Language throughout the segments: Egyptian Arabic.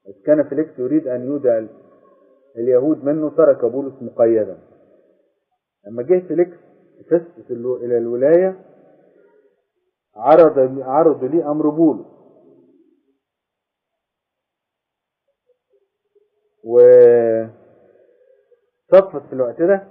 إذ كان فيليكس يريد أن يودع اليهود منه ترك بولس مقيدا لما جه فيليكس فسس إلى الولاية عرض عرض لي أمر بولس وصفت في الوقت ده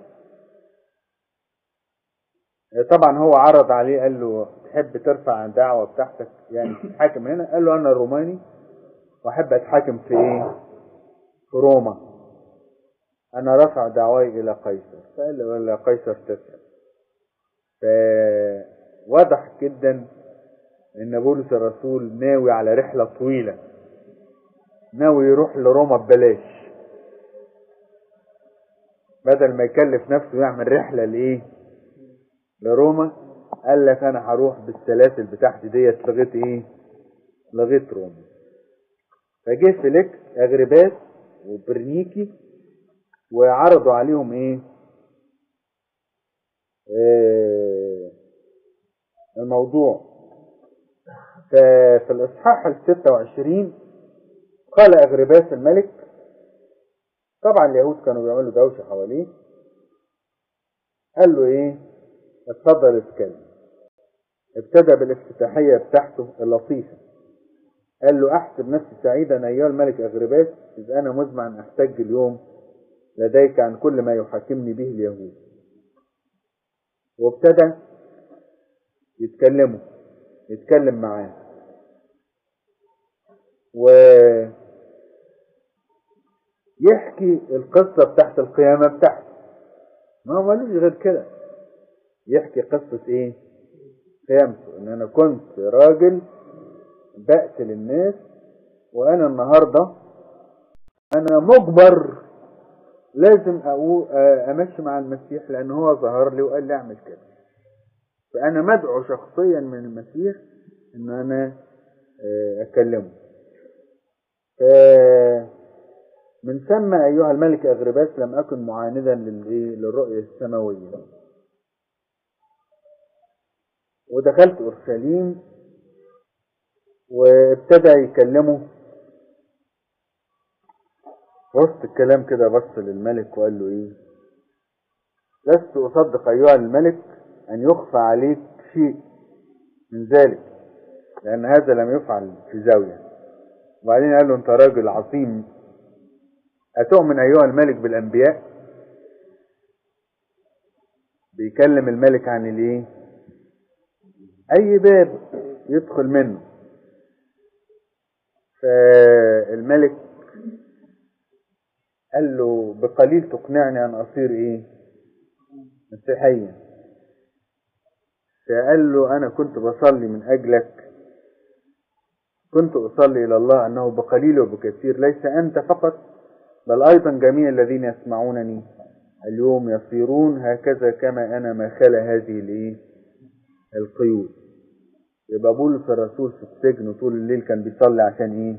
طبعا هو عرض عليه قال له تحب ترفع الدعوة بتاعتك يعني تتحاكم هنا قال له أنا الروماني وأحب أتحاكم في إيه في روما أنا رفع دعواي إلى قيصر فقال له إلى قيصر تسأل فوضح جدا إن بولس الرسول ناوي على رحلة طويلة ناوي يروح لروما ببلاش بدل ما يكلف نفسه يعمل رحلة لإيه لروما قال لك أنا هروح بالسلاسل بتاعتي ديت لغاية إيه لغاية روما فجه فيليكس أغرباس وبرنيكي وعرضوا عليهم ايه آه الموضوع ففي الاصحاح ال 26 قال اغرباس الملك طبعا اليهود كانوا بيعملوا دوشه حواليه قال له ايه اتفضل اتكلم ابتدى بالافتتاحيه بتاعته اللطيفه قال له احسب نفسي سعيدا ايها الملك اغرباس اذ انا مزمع ان احتج اليوم لديك عن كل ما يحاكمني به اليهود وابتدى يتكلموا يتكلم معاه و يحكي القصة بتاعت القيامة بتاعته ما هو مالوش غير كده يحكي قصة ايه قيامته ان انا كنت راجل بقتل الناس وانا النهاردة انا مجبر لازم أقول امشي مع المسيح لان هو ظهر لي وقال لي اعمل كده فانا مدعو شخصيا من المسيح ان انا اكلمه من ثم ايها الملك اغرباس لم اكن معاندا للرؤية السماوية ودخلت اورشليم وابتدى يكلمه وسط الكلام كده بص للملك وقال له ايه لست اصدق ايها الملك ان يخفى عليك شيء من ذلك لان هذا لم يفعل في زاوية وبعدين قال له انت راجل عظيم اتؤمن ايها الملك بالانبياء بيكلم الملك عن الايه اي باب يدخل منه فالملك قال له بقليل تقنعني ان اصير ايه مسيحيا فقال له انا كنت بصلي من اجلك كنت اصلي الى الله انه بقليل وبكثير ليس انت فقط بل ايضا جميع الذين يسمعونني اليوم يصيرون هكذا كما انا ما خلا هذه الايه القيود يبقى بولس الرسول في السجن طول الليل كان بيصلي عشان ايه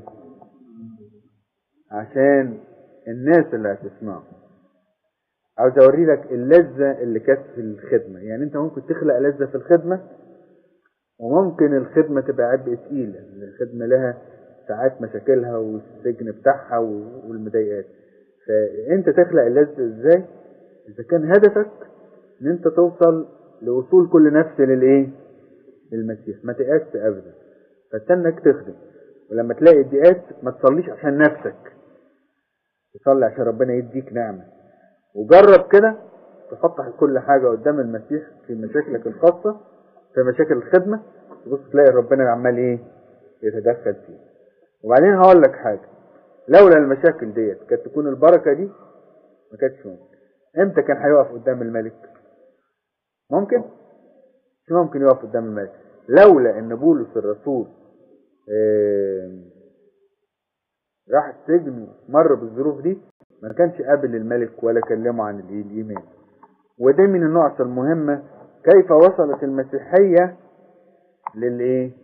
عشان الناس اللي هتسمعه عاوز اوري لك اللذة اللي كانت في الخدمة يعني انت ممكن تخلق لذة في الخدمة وممكن الخدمة تبقى عبء تقيلة الخدمة لها ساعات مشاكلها والسجن بتاعها والمضايقات فانت تخلق اللذة ازاي اذا كان هدفك ان انت توصل لوصول كل نفس للايه للمسيح ما تيأسش ابدا فاستنك تخدم ولما تلاقي الضيقات ما تصليش عشان نفسك تصلي عشان ربنا يديك نعمة وجرب كده تحط كل حاجة قدام المسيح في مشاكلك الخاصة في مشاكل الخدمة تبص تلاقي ربنا عمال ايه يتدخل فيه وبعدين هقول لك حاجة لولا المشاكل ديت كانت تكون البركة دي ما كانتش ممكن امتى كان هيقف قدام الملك ممكن مش ممكن يقف قدام الملك لولا ان بولس الرسول اه راح السجن مر بالظروف دي ما كانش قابل الملك ولا كلمه عن الايمان وده من النقط المهمة كيف وصلت المسيحية للايه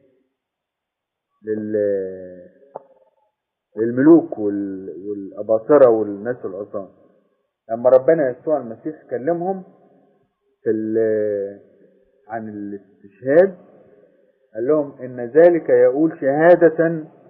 لل للملوك والاباطرة والناس العظام لما ربنا يسوع المسيح كلمهم في عن الاستشهاد قال لهم ان ذلك يقول شهادة